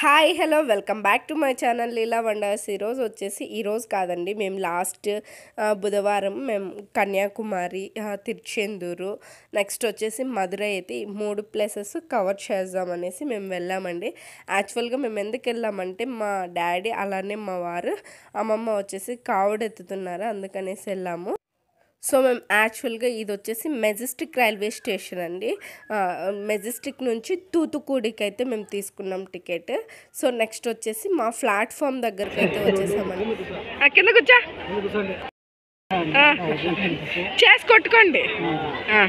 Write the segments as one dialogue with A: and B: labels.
A: Hi hello welcome back to my channel Leela wonders ఈరోజు వచ్చేసి ఈరోజు కాదండి మేము లాస్ట్ ఆ, బుధవారం మేము కన్యాకుమారి ఆ, తిరుచెందూరు నెక్స్ట్ వచ్చేసి మధురై అయితే ఈ మూడు ప్లేసెస్ కవర్ చేద్దామనేసి మేము వెళ్ళామండి యాక్చువల్గా మేము ఎందుకు వెళ్ళామంటే మా డాడీ అలానే మా వారు అమ్మమ్మ వచ్చేసి కావుడు ఎత్తుతున్నారు అందుకనేసి వెళ్ళాము సో మేము యాక్చువల్గా ఇది వచ్చేసి మెజెస్టిక్ రైల్వే స్టేషన్ అండి ఆ, మెజెస్టిక్ నుంచి తూతుకూడికి అయితే మేము తీసుకున్నాం టికెట్ సో నెక్స్ట్ వచ్చేసి మా ప్లాట్ఫామ్ దగ్గరికి అయితే వచ్చేసామండి ఆ, కింద కూర్చో ఆ, చేసి కొట్టుకోండి ఆ.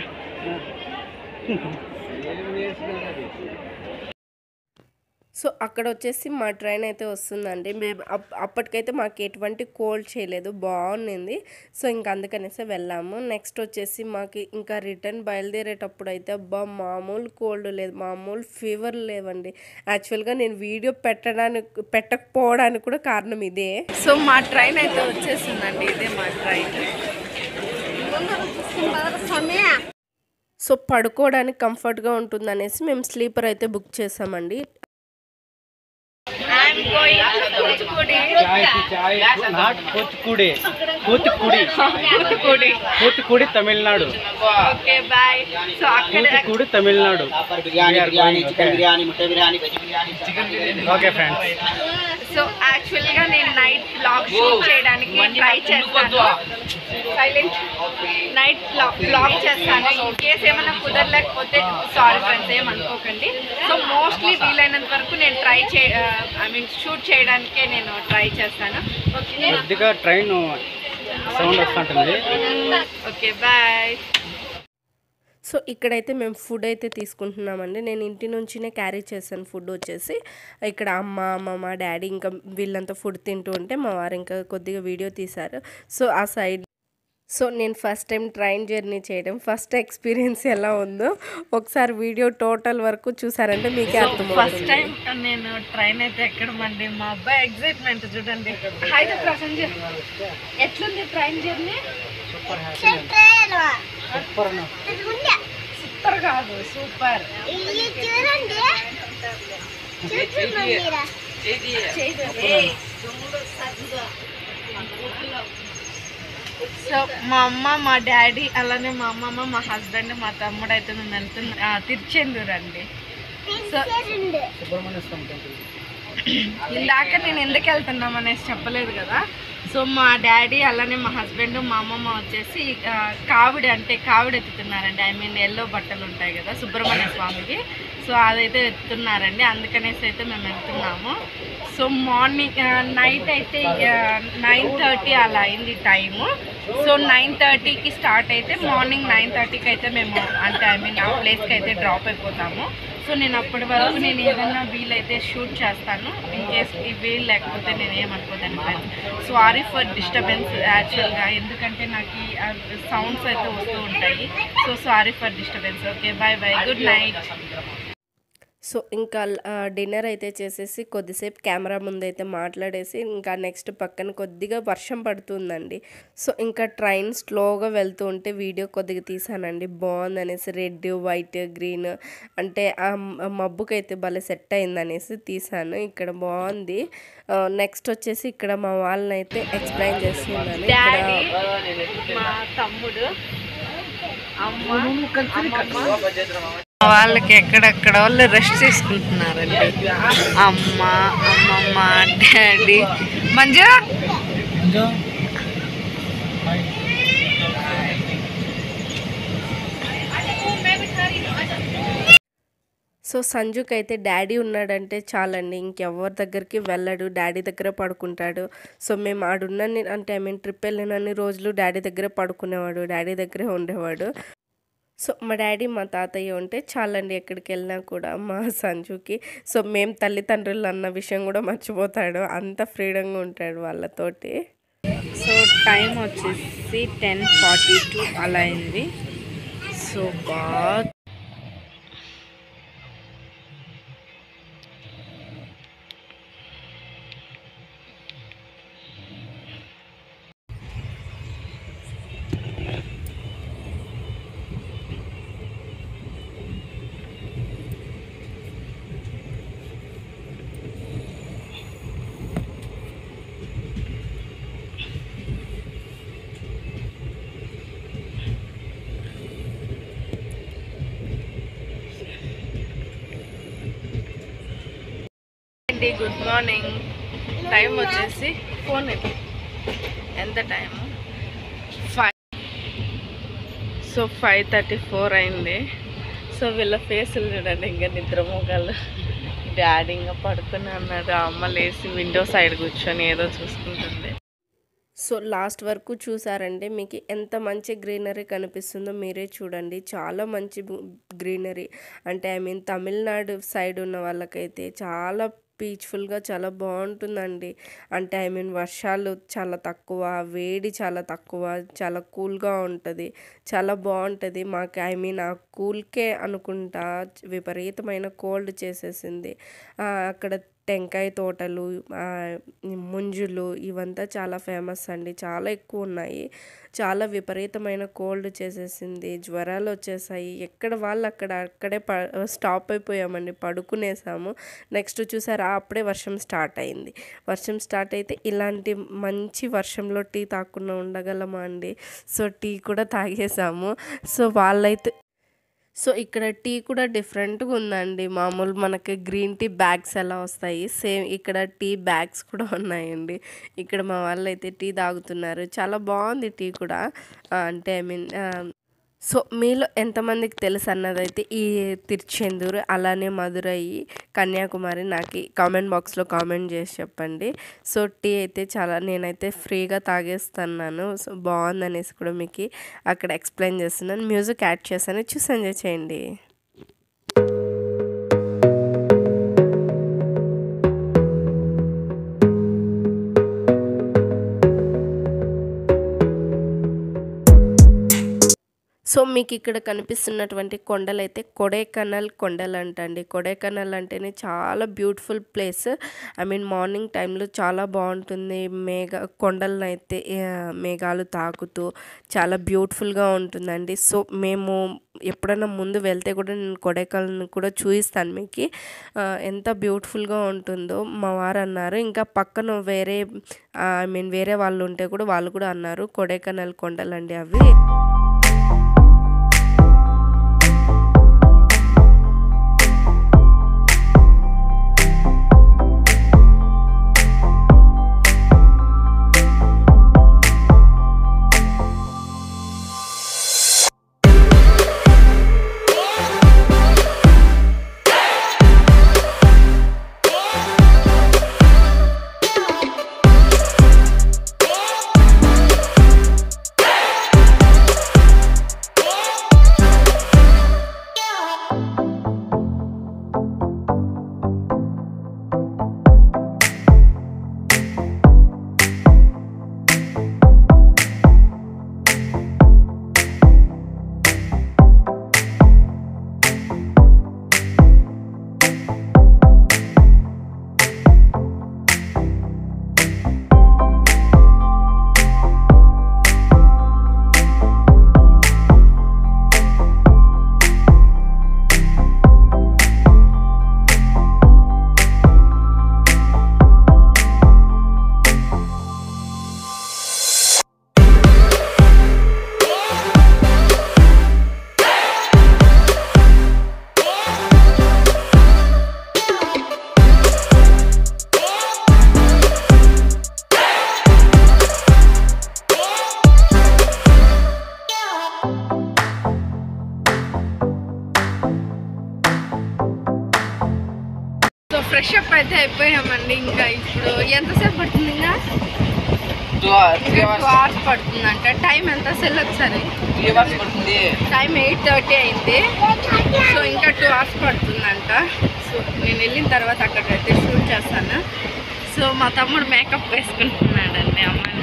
A: సో అక్కడ వచ్చేసి మా ట్రైన్ అయితే వస్తుందండి మేము అప్- అప్పటికైతే మాకు ఎటువంటి కోల్డ్ చేయలేదు బాగుంది సో ఇంకా అందుకనేసి వెళ్ళాము నెక్స్ట్ వచ్చేసి మాకు ఇంకా రిటర్న్ బయలుదేరేటప్పుడు అయితే అబ్బా మామూలు కోల్డ్ లేదు మామూలు ఫీవర్ లేవండి యాక్చువల్గా నేను వీడియో పెట్టడానికి పెట్టకపోవడానికి కూడా కారణం ఇదే సో మా ట్రైన్ అయితే వచ్చేసిందండి ఇదే మా ట్రైన్ సో పడుకోవడానికి కంఫర్ట్గా ఉంటుందనేసి మేము స్లీపర్ అయితే బుక్ చేసామండి
B: not Kuchipudi Kuchipudi Kuchipudi Tamil Nadu
A: okay bye so అక్కడ
B: కూచిపూడి తమిళనాడు
C: బిర్యానీ బిర్యానీ చికెన్ బిర్యానీ ముట్ట biryani veg biryani
B: okay friends
A: so యాక్చువల్గా నేను నైట్ బ్లాగ్ షూట్ చేయడానికి ట్రై చేస్తాను సైలెంట్ నైట్ బ్లాగ్ చేస్తాను ఇన్ కేస్ ఏమైనా కుదరలేకపోతే సారీ ఫ్రెండ్స్ ఏమనుకోకండి సో మోస్ట్లీ వీలైనంత వరకు నేను ట్రై చే ఐ మీన్ షూట్ చేయడానికే నేను ట్రై చేస్తాను ఓకే
B: కొద్దిగా ట్రైన్ సౌండ్ వస్తుంటుంది
A: ఓకే బాయ్ సో ఇక్కడైతే మేము ఫుడ్ అయితే తీసుకుంటున్నామండి నేను ఇంటి నుంచినే క్యారీ చేశాను ఫుడ్ వచ్చేసి ఇక్కడ అమ్మ అమ్మమ్మ డాడీ ఇంకా వీళ్ళంతా ఫుడ్ తింటూ ఉంటే మా వారు ఇంకా కొద్దిగా వీడియో తీశారు సో ఆ సైడ్ సో నేను ఫస్ట్ టైం ట్రైన్ జర్నీ చేయడం ఫస్ట్ ఎక్స్పీరియన్స్ ఎలా ఉందో ఒకసారి వీడియో టోటల్ వరకు చూసారంటే మీకే అర్థం
D: ఫస్ట్ టైం నేను ట్రైన్ అయితే ఎక్కడమండి మా అబ్బాయి ఎక్సైట్మెంట్ చూడండి
A: అయితే ప్రసంజ ఎట్లుంది ట్రైన్ జర్నీ
D: సూపర్ కాదు సూపర్ సో మా అమ్మ మా డాడీ అలానే మా అమ్మమ్మ మా హస్బెండ్ మా తమ్ముడు అయితే మేము వెళ్తున్నా తిరుచెందూరు అండి సో ఇందాక నేను ఎందుకు వెళ్తున్నాం అనేసి చెప్పలేదు కదా సో మా డాడీ అలానే మా హస్బెండ్ మా అమ్మమ్మ వచ్చేసి ఆ, కావిడి అంటే కావిడి ఎత్తుతున్నారండి ఐ మీన్ ఎల్లో బట్టలు ఉంటాయి కదా సుబ్రహ్మణ్య స్వామికి సో అదైతే ఎత్తుతున్నారండి అందుకనేసి అయితే మేము వెళ్తున్నాము సో మార్నింగ్ నైట్ అయితే నైన్ థర్టీ అలా అయింది టైము సో నైన్ థర్టీకి స్టార్ట్ అయితే మార్నింగ్ నైన్ థర్టీకి అయితే మేము అంటే ఐ మీన్ ఆ ప్లేస్కి అయితే డ్రాప్ అయిపోతాము సో నేను అప్పటి వరకు నేను ఏదైనా వీలైతే షూట్ చేస్తాను ఇన్ కేస్ ఈ వీల్ లేకపోతే నేను ఏమనుకోదాను ఫ్రెండ్స్ సారీ ఫర్ డిస్టర్బెన్స్ యాక్చువల్గా ఎందుకంటే నాకు ఈ సౌండ్స్ అయితే వస్తూ ఉంటాయి so sorry for disturbance okay bye bye good night
A: so ఇంకా డిన్నర్ అయితే చేసేసి కొద్దిసేపు కెమెరా ముందైతే మాట్లాడేసి ఇంకా నెక్స్ట్ పక్కన కొద్దిగా వర్షం పడుతుందండి సో ఇంకా ట్రైన్ స్లోగా వెళ్తూ ఉంటే వీడియో కొద్దిగా తీసానండి బాగుందనేసి రెడ్ వైట్ గ్రీన్ అంటే ఆ మ- మబ్బుకైతే భలే సెట్ అయిందనేసి తీసాను ఇక్కడ బాగుంది నెక్స్ట్ వచ్చేసి ఇక్కడ మా వాళ్ళని అయితే ఎక్స్ప్లెయిన్ చేస్తున్నాను
D: డాడీ
A: ఇక్కడ
D: మా తమ్ముడు అమ్మ అమ్మమ్మ వాళ్ళకి ఎక్కడెక్కడ వాళ్ళు రెస్ట్ తీసుకుంటున్నారండి అమ్మ అమ్మమ్మ డాడీ మంజు
A: సో సంజుకి అయితే డాడీ ఉన్నాడంటే చాలండి ఇంకెవరి దగ్గరికి వెళ్ళడు డాడీ దగ్గర పడుకుంటాడు సో మేము ఆడున్నన్ని అంటే ఐ మీన్ ట్రిప్ వెళ్ళినన్ని రోజులు డాడీ దగ్గరే పడుకునేవాడు డాడీ దగ్గరే ఉండేవాడు సో మా డాడీ మా తాతయ్య ఉంటే చాలండి ఎక్కడికి వెళ్ళినా కూడా మా సంజుకి సో మేము తల్లిదండ్రులు అన్న విషయం కూడా మర్చిపోతాడు అంత ఫ్రీడంగా ఉంటాడు వాళ్ళతోటి
D: సో టైం వచ్చేసి టెన్ ఫార్టీ టూ అలా అయింది సో బాగా అండి గుడ్ మార్నింగ్ టైం వచ్చేసి ఫోన్ ఇది ఎంత time five so five thirty four అయింది సో వీళ్ళ ఫేసులు చూడండి ఇంకా నిద్రమోగాలు డాడీ ఇంకా పడుకుని అన్నాడు అమ్మ లేచి విండో సైడ్ కూర్చొని ఏదో చూసుకుంటుంది
A: సో లాస్ట్ వరకు చూసారంటే మీకు ఎంత మంచి గ్రీనరీ కనిపిస్తుందో మీరే చూడండి చాలా మంచి గ్రీనరీ అంటే ఐ మీన్ తమిళనాడు సైడ్ ఉన్న వాళ్ళకైతే చాలా పీస్ఫుల్గా చాలా బాగుంటుందండి అంటే ఐ మీన్ వర్షాలు చాలా తక్కువ వేడి చాలా తక్కువ చాలా కూల్గా ఉంటుంది చాలా బాగుంటుంది మాకు ఐ మీన్ ఆ కూల్కే అనుకుంటా విపరీతమైన కోల్డ్ చేసేసింది ఆ, అక్కడ టెంకాయ తోటలు ఆ, ముంజులు ఇవంతా చాలా ఫేమస్ అండి చాలా ఎక్కువ ఉన్నాయి చాలా విపరీతమైన కోల్డ్ చేసేసింది జ్వరాలు వచ్చేసాయి ఎక్కడ వాళ్ళు అక్కడ అక్కడే ప స్టాప్ అయిపోయామండి పడుకునేసాము నెక్స్ట్ చూసారా అప్పుడే వర్షం స్టార్ట్ అయింది వర్షం స్టార్ట్ అయితే ఇలాంటి మంచి వర్షంలో టీ తాగకుండా ఉండగలమా అండి సో టీ కూడా తాగేసాము సో వాళ్ళైతే సో ఇక్కడ టీ కూడా డిఫరెంట్గా ఉందండి మామూలు మనకి గ్రీన్ టీ బ్యాగ్స్ ఎలా వస్తాయి సేమ్ ఇక్కడ టీ బ్యాగ్స్ కూడా ఉన్నాయండి ఇక్కడ మా వాళ్ళు అయితే టీ తాగుతున్నారు చాలా బాగుంది టీ కూడా ఆ, అంటే ఐ మీన్ సో మీలో ఎంతమందికి తెలుసు అన్నదైతే ఈ తిరుచెందూరు అలానే మధురై కన్యాకుమారి నాకు కామెంట్ బాక్స్లో కామెంట్ చేసి చెప్పండి సో టీ అయితే చాలా నేనైతే ఫ్రీగా తాగేస్తున్నాను సో బాగుందనేసి కూడా మీకు అక్కడ ఎక్స్ప్లెయిన్ చేస్తున్నాను మ్యూజిక్ యాడ్ చేశాను చూసి ఎంజాయ్ చేయండి సో మీకు ఇక్కడ కనిపిస్తున్నటువంటి కొండలు అయితే కొడైకనల్ కొండలు అంటండి కొడైకనల్ అంటేనే చాలా beautiful place I mean morning టైంలో చాలా బాగుంటుంది మేఘ కొండలను అయితే ఆ, మేఘాలు తాకుతూ చాలా బ్యూటిఫుల్గా ఉంటుందండి సో మేము ఎప్పుడైనా ముందు వెళ్తే కూడా నేను కొడైకనల్ని కూడా చూపిస్తాను మీకు ఆ, ఎంత బ్యూటిఫుల్గా ఉంటుందో మా వారు అన్నారు ఇంకా పక్కన వేరే ఐ మీన్ వేరే వాళ్ళు ఉంటే కూడా వాళ్ళు కూడా అన్నారు కొడైకనల్ కొండలండి అవి
D: సో ఫ్రెష్ అప్ అయితే అయిపోయామండి ఇంకా ఇప్పుడు ఎంతసేపు పడుతుంది ఇంకా టూ అవర్స్ పడుతుందంట టైం ఎంత సెల్ ఒకసారి టైం ఎయిట్ థర్టీ అయింది సో ఇంకా టూ అవర్స్ పడుతుందంట సో నేను వెళ్ళిన తర్వాత అక్కడైతే షూట్ చేస్తాను సో మా తమ్ముడు మేకప్ వేసుకుంటున్నాడండి అమ్మాయి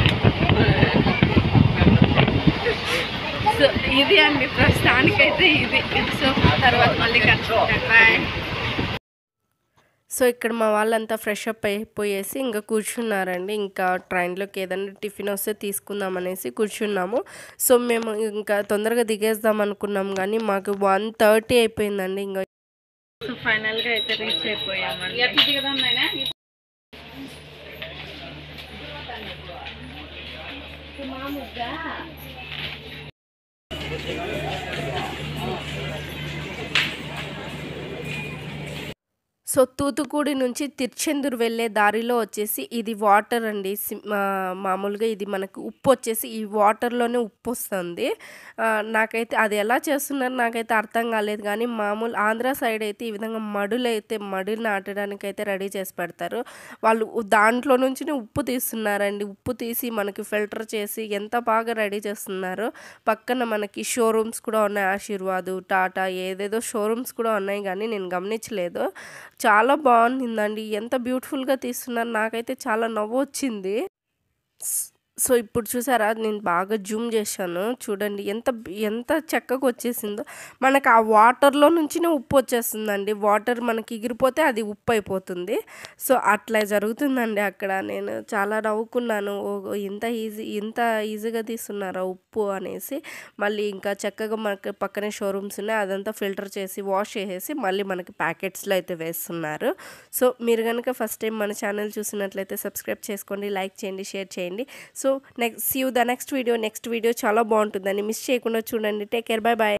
D: సో ఇది అండి ప్రస్తుతానికైతే ఇది సో తర్వాత మళ్ళీ కలుసుకుంటాను బాయ్
A: సో ఇక్కడ మా వాళ్ళంతా ఫ్రెష్ అప్ అయిపోయేసి ఇంకా కూర్చున్నారండి ఇంకా ట్రైన్లోకి ఏదైనా టిఫిన్ వస్తే తీసుకుందాం అనేసి కూర్చున్నాము సో మేము ఇంకా తొందరగా దిగేద్దాం అనుకున్నాం కానీ మాకు వన్ థర్టీ అయిపోయిందండి ఇంకా
D: సో ఫైనల్గా అయితే రీచ్ అయిపోయామండి
A: సో తూతుకూడి నుంచి తిరుచెందూరు వెళ్ళే దారిలో వచ్చేసి ఇది వాటర్ అండి సి- ఆ, మామూలుగా ఇది మనకు ఉప్పు వచ్చేసి ఈ వాటర్లోనే ఉప్పు వస్తుంది ఆ, నాకైతే అది ఎలా చేస్తున్నారు నాకైతే అర్థం కాలేదు కానీ మామూలు ఆంధ్ర సైడ్ అయితే ఈ విధంగా మడులు అయితే మడులు నాటడానికి అయితే రెడీ చేసి పెడతారు వాళ్ళు ఉ- దాంట్లో నుంచి ఉప్పు తీస్తున్నారండి ఉప్పు తీసి మనకి ఫిల్టర్ చేసి ఎంత బాగా రెడీ చేస్తున్నారు పక్కన మనకి షోరూమ్స్ కూడా ఉన్నాయి ఆశీర్వాదు టాటా ఏదేదో షోరూమ్స్ కూడా ఉన్నాయి కానీ నేను గమనించలేదు చాలా బాగుండిందండి ఎంత బ్యూటిఫుల్గా తీస్తున్నారు నాకైతే చాలా నవ్వు వచ్చింది స్- సో ఇప్పుడు చూసారా నేను బాగా జూమ్ చేశాను చూడండి ఎంత ఎంత చక్కగా వచ్చేసిందో మనకు ఆ వాటర్లో నుంచినే ఉప్పు వచ్చేస్తుందండి వాటర్ మనకి ఎగిరిపోతే అది ఉప్పు అయిపోతుంది సో అట్లా జరుగుతుందండి అక్కడ నేను చాలా నవ్వుకున్నాను ఓ ఇంత ఈజీ ఇంత ఈజీగా తీస్తున్నారా ఉప్పు అనేసి మళ్ళీ ఇంకా చక్కగా మనకి పక్కనే షోరూమ్స్ ఉన్నాయి అదంతా ఫిల్టర్ చేసి వాష్ చేసేసి మళ్ళీ మనకి ప్యాకెట్స్లో అయితే వేస్తున్నారు సో మీరు కనుక ఫస్ట్ టైం మన ఛానల్ చూసినట్లయితే సబ్స్క్రైబ్ చేసుకోండి లైక్ చేయండి షేర్ చేయండి so next see you the next video next video చాలా బాగుంటుందని మిస్ చేయకుండా చూడండి టేక్ కేర్ బై బాయ్